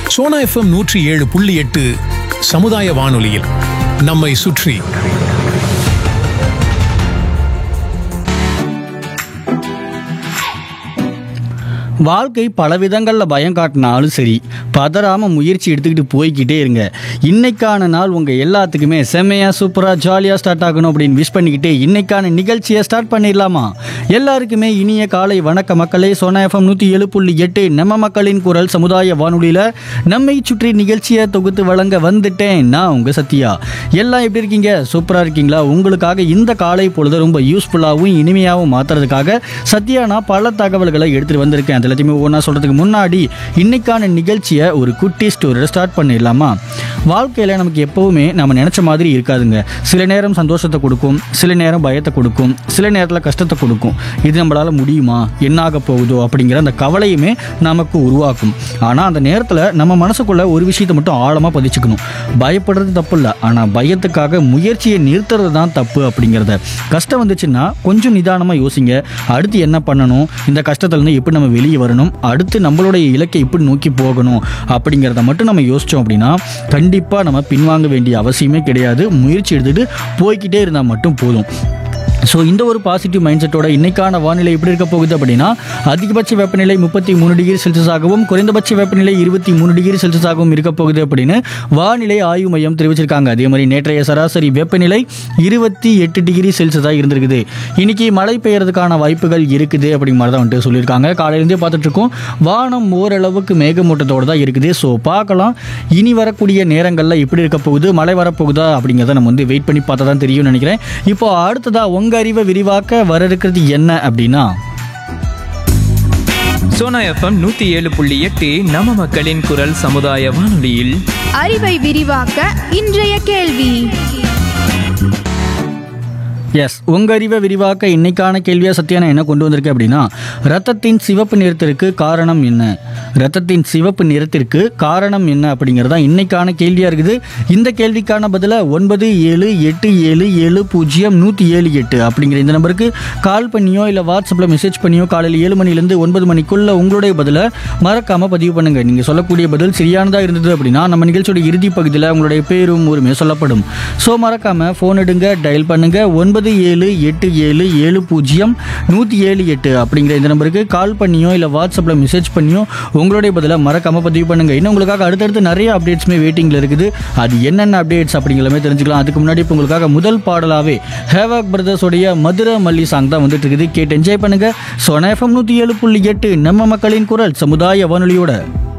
Sona FM நூற்றி ஏழு புள்ளி எட்டு சமுதாய வானொலியில் நம்மை சுற்றி வாழ்க்கை பல விதங்களில் பயம் காட்டினாலும் சரி பதறாமல் முயற்சி எடுத்துக்கிட்டு போய்க்கிட்டே இருங்க இன்னைக்கான நாள் உங்கள் எல்லாத்துக்குமே செம்மையாக சூப்பராக ஜாலியாக ஸ்டார்ட் ஆகணும் அப்படின்னு விஷ் பண்ணிக்கிட்டு இன்னைக்கான நிகழ்ச்சியை ஸ்டார்ட் பண்ணிடலாமா எல்லாருக்குமே இனிய காலை வணக்க மக்களே சோனா எஃப்எம் நூற்றி ஏழு புள்ளி எட்டு நம்ம மக்களின் குரல் சமுதாய வானொலியில் நம்மை சுற்றி நிகழ்ச்சியை தொகுத்து வழங்க வந்துட்டேன் நான் உங்கள் சத்யா எல்லாம் எப்படி இருக்கீங்க சூப்பராக இருக்கீங்களா உங்களுக்காக இந்த காலை பொழுது ரொம்ப யூஸ்ஃபுல்லாகவும் இனிமையாகவும் மாற்றுறதுக்காக சத்யா நான் பல தகவல்களை எடுத்துகிட்டு வந்திருக்கேன் அது எல்லாத்தையுமே ஒவ்வொன்றா சொல்கிறதுக்கு முன்னாடி இன்னைக்கான நிகழ்ச்சியை ஒரு குட்டி ஸ்டோரியில் ஸ்டார்ட் பண்ணிடலாமா வாழ்க்கையில் நமக்கு எப்போவுமே நம்ம நினச்ச மாதிரி இருக்காதுங்க சில நேரம் சந்தோஷத்தை கொடுக்கும் சில நேரம் பயத்தை கொடுக்கும் சில நேரத்தில் கஷ்டத்தை கொடுக்கும் இது நம்மளால் முடியுமா என்ன ஆக போகுதோ அப்படிங்கிற அந்த கவலையுமே நமக்கு உருவாக்கும் ஆனால் அந்த நேரத்தில் நம்ம மனசுக்குள்ள ஒரு விஷயத்தை மட்டும் ஆழமாக பதிச்சுக்கணும் பயப்படுறது தப்பு இல்லை ஆனால் பயத்துக்காக முயற்சியை நிறுத்துறது தான் தப்பு அப்படிங்கிறத கஷ்டம் வந்துச்சுன்னா கொஞ்சம் நிதானமாக யோசிங்க அடுத்து என்ன பண்ணணும் இந்த கஷ்டத்துலேருந்து எப்படி நம்ம வெளியே வரணும் அடுத்து நம்மளுடைய இலக்கை எப்படி நோக்கி போகணும் அப்படிங்கிறத மட்டும் நம்ம யோசித்தோம் அப்படின்னா கண்டிப்பாக நம்ம பின்வாங்க வேண்டிய அவசியமே கிடையாது முயற்சி எடுத்துகிட்டு போய்க்கிட்டே இருந்தால் மட்டும் போதும் ஸோ இந்த ஒரு பாசிட்டிவ் மைண்ட் செட்டோட இன்னைக்கான வானிலை எப்படி இருக்க போகுது அப்படின்னா அதிகபட்ச வெப்பநிலை முப்பத்தி மூணு டிகிரி செல்சியஸாகவும் குறைந்தபட்ச வெப்பநிலை இருபத்தி மூணு டிகிரி செல்சியஸாகவும் இருக்க போகுது அப்படின்னு வானிலை ஆய்வு மையம் தெரிவிச்சிருக்காங்க அதே மாதிரி நேற்றைய சராசரி வெப்பநிலை இருபத்தி எட்டு டிகிரி செல்சியஸாக இருந்திருக்குது இன்னைக்கு மழை பெய்யறதுக்கான வாய்ப்புகள் இருக்குது அப்படிங்கிற மாதிரி தான் வந்துட்டு சொல்லியிருக்காங்க காலையிலேருந்தே பார்த்துட்டு இருக்கோம் வானம் ஓரளவுக்கு மேகமூட்டத்தோடு தான் இருக்குது ஸோ பார்க்கலாம் இனி வரக்கூடிய நேரங்களில் எப்படி இருக்க போகுது மழை வரப்போகுதா அப்படிங்கிறத நம்ம வந்து வெயிட் பண்ணி பார்த்தா தான் தெரியும்னு நினைக்கிறேன் இப்போ அடுத்ததா உங்க அறிவை விரிவாக்க வர இருக்கிறது என்ன அப்படின்னா சோனா எஃப்எம் நூத்தி ஏழு புள்ளி எட்டு நம்ம மக்களின் குரல் சமுதாய வானொலியில் அறிவை விரிவாக்க இன்றைய கேள்வி எஸ் உங்க அறிவை விரிவாக்க இன்னைக்கான கேள்வியா சத்யானா என்ன கொண்டு வந்திருக்கு அப்படின்னா ரத்தத்தின் சிவப்பு நிறத்திற்கு காரணம் என்ன ரத்தத்தின் சிவப்பு நிறத்திற்கு காரணம் என்ன அப்படிங்கிறது தான் இன்னைக்கான கேள்வியா இருக்குது இந்த கேள்விக்கான பதில ஒன்பது ஏழு எட்டு ஏழு ஏழு பூஜ்ஜியம் நூற்றி ஏழு எட்டு அப்படிங்கிற இந்த நம்பருக்கு கால் பண்ணியோ இல்லை வாட்ஸ்அப்பில் மெசேஜ் பண்ணியோ காலையில் ஏழு மணிலேருந்து ஒன்பது மணிக்குள்ள உங்களுடைய பதிலை மறக்காம பதிவு பண்ணுங்க நீங்க சொல்லக்கூடிய பதில் சரியானதா இருந்தது அப்படின்னா நம்ம நிகழ்ச்சியோட இறுதி பகுதியில் உங்களுடைய பேரும் ஊருமே சொல்லப்படும் ஸோ மறக்காம ஃபோன் எடுங்க டயல் பண்ணுங்க ஒன்பது ஏழு எட்டு ஏழு ஏழு பூஜ்ஜியம் நூற்றி ஏழு எட்டு அப்படிங்கிற இந்த நம்பருக்கு கால் பண்ணியோ இல்லை வாட்ஸ்அப்பில் மெசேஜ் பண்ணியோ உங்களுடைய பதிலை மறக்காம பதிவு பண்ணுங்க இன்னும் உங்களுக்காக அடுத்தடுத்து நிறைய அப்டேட்ஸுமே வெயிட்டிங்கில் இருக்குது அது என்னென்ன அப்டேட்ஸ் அப்படிங்கிறமே தெரிஞ்சுக்கலாம் அதுக்கு முன்னாடி இப்போ உங்களுக்காக முதல் பாடலாவே ஹேவாக் பிரதர்ஸோடைய மதுரை மல்லி சாங் தான் வந்துட்டு இருக்குது கேட்டு என்ஜாய் பண்ணுங்க சோனா எஃப்எம் நூற்றி ஏழு புள்ளி எட்டு நம்ம மக்களின் குரல் சமுதாய வானொலியோட